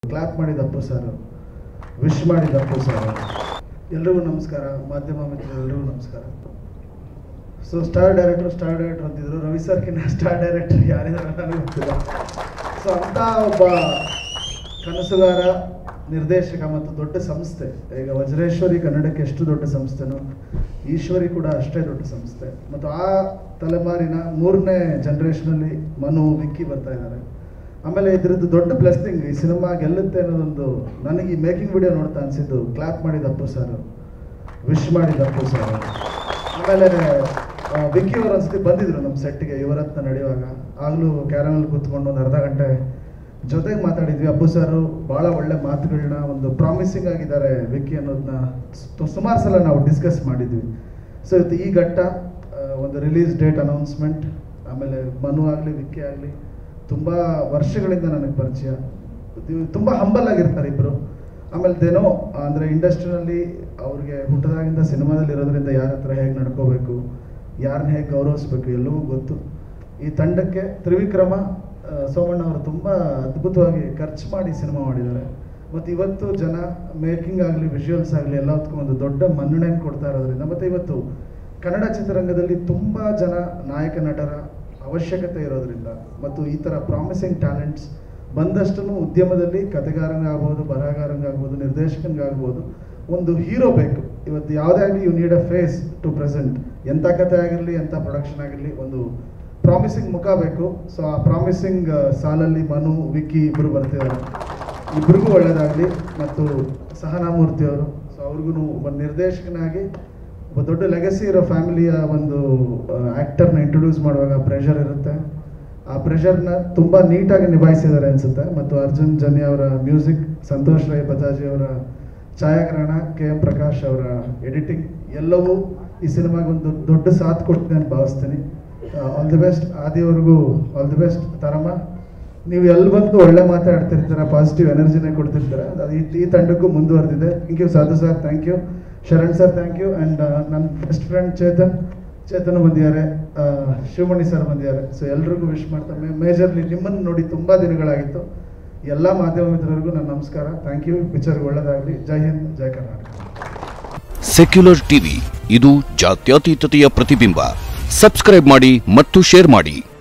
clap ಮಾಡಿದ Appu sir wish ಮಾಡಿದ Appu sir ಎಲ್ರಿಗೂ ನಮಸ್ಕಾರ ಮಾಧ್ಯಮ ಮಿತ್ರರೆಲ್ಲರಿಗೂ ನಮಸ್ಕಾರ so star director star director ಅಂತಿದ್ರು ರವಿ ಸರ್ಕಿನ್ನ ಸ್ಟಾರ್ ಡೈರೆಕ್ಟರ್ ಯಾರಿದ್ದಾರೆ ನನಗೆ ಗೊತ್ತಿಲ್ಲ ಸೊ ಅಂತ ಒಬ್ಬ ಕನಸುಗಾರ ನಿರ್ದೇಶಕ ಮತ್ತು ದೊಡ್ಡ ಸಂಸ್ಥೆ ಈಗ ವಜ್ರೇಶ್ವರಿ ಕನ್ನಡಕ್ಕೆ ಎಷ್ಟು ದೊಡ್ಡ ಸಂಸ್ಥೆನೋ ಈಶ್ವರಿ ಕೂಡ ಅಷ್ಟೇ ದೊಡ್ಡ ಸಂಸ್ಥೆ ಮತ್ತು ಆ ತಲೆಮಾರಿನ ಮೂರನೇ ಜನ್ರೇಷನಲ್ಲಿ ಮನು ವಿಕ್ಕಿ ಬರ್ತಾ ಇದ್ದಾರೆ ಆಮೇಲೆ ಇದ್ರದ್ದು ದೊಡ್ಡ ಬ್ಲೆಸ್ಸಿಂಗ್ ಈ ಸಿನಿಮಾ ಗೆಲ್ಲುತ್ತೆ ಅನ್ನೋದೊಂದು ನನಗೆ ಈ ಮೇಕಿಂಗ್ ವಿಡಿಯೋ ನೋಡ್ತಾ ಅನಿಸಿದ್ದು ಕ್ಲಾಪ್ ಮಾಡಿದ ಅಪ್ಪು ಸರ್ ವಿಶ್ ಮಾಡಿದ ಅಪ್ಪು ಸರ್ ಆಮೇಲೆ ಆ, ವಿಕ್ಕಿ ಅವರು ಒಂದ್ಸತಿ ಬಂದಿದ್ರು ನಮ್ಮ ಸೆಟ್ಗೆ ಯುವರತ್ನ ನಡೆಯುವಾಗ ಆಗಲೂ ಕ್ಯಾರಮಲ್ಲಿ ಕೂತ್ಕೊಂಡು ಒಂದು ಅರ್ಧ ಗಂಟೆ ಜೊತೆಗೆ ಮಾತಾಡಿದ್ವಿ ಅಪ್ಪು ಸರ್ ಭಾಳ ಒಳ್ಳೆ ಮಾತುಗಳನ್ನ ಒಂದು ಪ್ರಾಮಿಸಿಂಗ್ ಆಗಿದ್ದಾರೆ ವಿಕ್ಕಿ ಅನ್ನೋದನ್ನ ಸುಮಾರು ಸಲ ನಾವು ಡಿಸ್ಕಸ್ ಮಾಡಿದ್ವಿ ಸೊ ಇವತ್ತು ಈ ಘಟ್ಟ ಆ, ಒಂದು ರಿಲೀಸ್ ಡೇಟ್ ಅನೌನ್ಸ್ಮೆಂಟ್ ಆಮೇಲೆ ಮನು ಆಗಲಿ ವಿಕ್ಕಿ ಆಗಲಿ ತುಂಬ ವರ್ಷಗಳಿಂದ ನನಗೆ ಪರಿಚಯ ಇದು- ತುಂಬ ಹಂಬಲ್ ಆಗಿರ್ತಾರೆ ಇಬ್ಬರು ಆಮೇಲೆ ದೇನೋ ಅಂದರೆ ಇಂಡಸ್ಟ್ರಿನಲ್ಲಿ ಅವ್ರಿಗೆ ಹುಟ್ಟದಾಗಿಂದ ಸಿನಿಮಾದಲ್ಲಿ ಇರೋದ್ರಿಂದ ಯಾರ ಹತ್ರ ಹೇಗೆ ನಡ್ಕೋಬೇಕು ಯಾರನ್ನ ಹೇಗೆ ಗೌರವಿಸ್ಬೇಕು ಎಲ್ಲವೂ ಗೊತ್ತು ಈ ತಂಡಕ್ಕೆ ತ್ರಿವಿಕ್ರಮ ಆ, ಸೋಮಣ್ಣ ಅವರು ತುಂಬ ಅದ್ಭುತವಾಗಿ ಖರ್ಚು ಮಾಡಿ ಸಿನಿಮಾ ಮಾಡಿದ್ದಾರೆ ಮತ್ತು ಇವತ್ತು ಜನ ಮೇಕಿಂಗ್ ಆಗಲಿ ವಿಜುವಲ್ಸ್ ಆಗಲಿ ಎಲ್ಲದಕ್ಕೂ ಒಂದು ದೊಡ್ಡ ಮನ್ನಣೆಯನ್ನು ಕೊಡ್ತಾ ಇರೋದ್ರಿಂದ ಮತ್ತು ಇವತ್ತು ಕನ್ನಡ ಚಿತ್ರರಂಗದಲ್ಲಿ ತುಂಬ ಜನ ನಾಯಕ ನಟರ ಅವಶ್ಯಕತೆ ಇರೋದ್ರಿಂದ ಮತ್ತು ಈ ಥರ ಪ್ರಾಮಿಸಿಂಗ್ ಟ್ಯಾಲೆಂಟ್ಸ್ ಬಂದಷ್ಟು ಉದ್ಯಮದಲ್ಲಿ ಕತೆಗಾರಂಗಾಗ್ಬೋದು ಬರಹಗಾರಂಗಾಗ್ಬೋದು ನಿರ್ದೇಶಕನಿಗಾಗ್ಬೋದು ಒಂದು ಹೀರೋ ಬೇಕು ಇವತ್ತು ಯಾವುದೇ ಆಗಲಿ you need a face to present ಎಂಥ ಕತೆ ಆಗಿರಲಿ ಎಂಥ ಪ್ರೊಡಕ್ಷನ್ ಆಗಿರಲಿ ಒಂದು ಪ್ರಾಮಿಸಿಂಗ್ ಮುಖ ಬೇಕು ಸೊ ಆ ಪ್ರಾಮಿಸಿಂಗ್ ಸಾಲಲ್ಲಿ ಮನು ವಿಕ್ಕಿ ಇಬ್ಬರು ಬರ್ತಿದ್ದಾರೆ ಇಬ್ರಿಗೂ ಒಳ್ಳೇದಾಗಲಿ ಮತ್ತು ಸಹನಾಮೂರ್ತಿ ಅವರು ಸೊ ಅವ್ರಿಗೂ ಒಬ್ಬ ನಿರ್ದೇಶಕನಾಗಿ ಒಬ್ಬ ದೊಡ್ಡ ಲೆಗಸಿ ಇರೋ ಫ್ಯಾಮಿಲಿಯ ಒಂದು ಆ್ಯಕ್ಟರ್ನ ಇಂಟ್ರೊಡ್ಯೂಸ್ ಮಾಡುವಾಗ ಪ್ರೆಷರ್ ಇರುತ್ತೆ ಆ ಪ್ರೆಷರ್ನ ತುಂಬ ನೀಟಾಗಿ ನಿಭಾಯಿಸಿದ್ದಾರೆ ಅನಿಸುತ್ತೆ ಮತ್ತು ಅರ್ಜುನ್ ಜನ್ಯ ಅವರ ಮ್ಯೂಸಿಕ್ ಸಂತೋಷ್ ರೈ ಬಜಾಜಿ ಅವರ ಛಾಯಾಗ್ರಹಣ ಕೆ ಎಂ ಪ್ರಕಾಶ್ ಅವರ ಎಡಿಟಿಂಗ್ ಎಲ್ಲವೂ ಈ ಸಿನಿಮಾಗೆ ಒಂದು ದೊಡ್ಡ ಸಾಥ್ ಕೊಡ್ತೀನಿ ಅಂತ ಭಾವಿಸ್ತೀನಿ ಆಲ್ ದಿ ಬೆಸ್ಟ್ ಆದಿವರೆಗೂ ಆಲ್ ದಿ ಬೆಸ್ಟ್ ತರಮ್ಮ ನೀವು ಎಲ್ಲಿ ಬಂದು ಒಳ್ಳೆ ಮಾತಾಡ್ತಿರ್ತೀರ ಪಾಸಿಟಿವ್ ಎನರ್ಜಿನೇ ಕೊಡ್ತಿರ್ತೀರ ಅದು ಈ ಈ ತಂಡಕ್ಕೂ ಮುಂದುವರೆದಿದೆ thank you Sadhu sir thank you Sharan sir thank you and ನನ್ನ ಬೆಸ್ಟ್ ಫ್ರೆಂಡ್ ಚೇತನ್ ಚೇತನ್ ಬಂದಿದ್ದಾರೆ ಆ, ಶಿವಮಣಿ ಸರ್ ಬಂದಿದ್ದಾರೆ ಸೊ ಎಲ್ರಿಗೂ ವಿಶ್ ಮಾಡ್ತಾ ಮೇಜರ್ಲಿ ನಿಮ್ಮನ್ನು ನೋಡಿ ತುಂಬ ದಿನಗಳಾಗಿತ್ತು ಎಲ್ಲ ಮಾಧ್ಯಮ ಮಿತ್ರರಿಗೂ ನನ್ನ ನಮಸ್ಕಾರ ಥ್ಯಾಂಕ್ ಯು ಪಿಕ್ಚರ್ಗೆ ಒಳ್ಳೆಯದಾಗಲಿ ಜೈ ಹಿಂದ್ ಜೈ ಕರ್ನಾಟಕ ಸೆಕ್ಯುಲರ್ ಟಿವಿ ಇದು ಜಾತ್ಯತೀತತೆಯ ಪ್ರತಿಬಿಂಬ ಸಬ್ಸ್ಕ್ರೈಬ್ ಮಾಡಿ ಮತ್ತು ಶೇರ್ ಮಾಡಿ